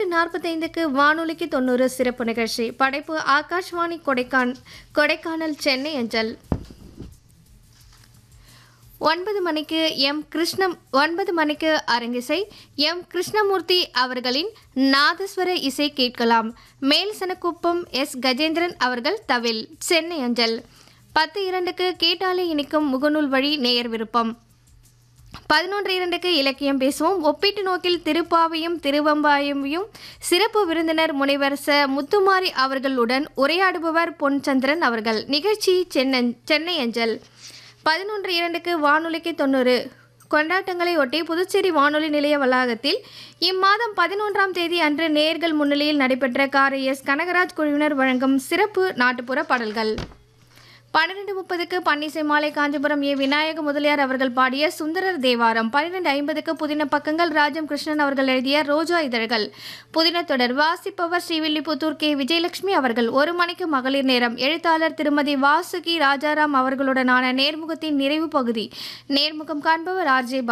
நாற்பத்தைந்துக்கு வானொலிக்கு தொண்ணூறு சிறப்பு நிகழ்ச்சி படைப்பு ஆகாஷ்வாணி கொடைக்கான் கொடைக்கானல் சென்னை அஞ்சல் ஒன்பது மணிக்கு எம் கிருஷ்ணம் ஒன்பது மணிக்கு அரங்கிசை எம் கிருஷ்ணமூர்த்தி அவர்களின் நாதஸ்வர இசை கேட்கலாம் மேல் சனக்குப்பம் எஸ் கஜேந்திரன் அவர்கள் தவில் சென்னை அஞ்சல் பத்து இரண்டுக்கு கேட்டாலே இனிக்கும் முகநூல் வழி நேயர் விருப்பம் பதினொன்று இரண்டுக்கு இலக்கியம் பேசுவோம் ஒப்பீட்டு நோக்கில் திருப்பாவையும் திருவம்பாயையும் சிறப்பு விருந்தினர் முனைவர் ச முத்துமாரி அவர்களுடன் உரையாடுபவர் பொன்சந்திரன் அவர்கள் நிகழ்ச்சி சென்னை சென்னை அஞ்சல் பதினொன்று இரண்டுக்கு வானொலிக்கு தொண்ணூறு கொண்டாட்டங்களை ஒட்டி புதுச்சேரி வானொலி நிலைய வளாகத்தில் இம்மாதம் பதினொன்றாம் தேதி அன்று நேர்கள் முன்னிலையில் நடைபெற்ற காரை எஸ் கனகராஜ் குழுவினர் வழங்கும் சிறப்பு நாட்டுப்புற பாடல்கள் பன்னிரெண்டு முப்பதுக்கு பன்னிசை மாலை காஞ்சிபுரம் ஏ விநாயக முதலியார் அவர்கள் பாடிய சுந்தரர் தேவாரம் பன்னிரெண்டு ஐம்பதுக்கு புதின பக்கங்கள் ராஜம் கிருஷ்ணன் அவர்கள் எழுதிய ரோஜா இதழ்கள் புதின தொடர் வாசிப்பவர் ஸ்ரீவில்லிபுத்தூர் கே விஜயலட்சுமி அவர்கள் ஒரு மணிக்கு மகளிர் நேரம் எழுத்தாளர் திருமதி வாசுகி ராஜாராம் அவர்களுடனான நேர்முகத்தின் நிறைவு பகுதி நேர்முகம் காண்பவர் ஆர்ஜே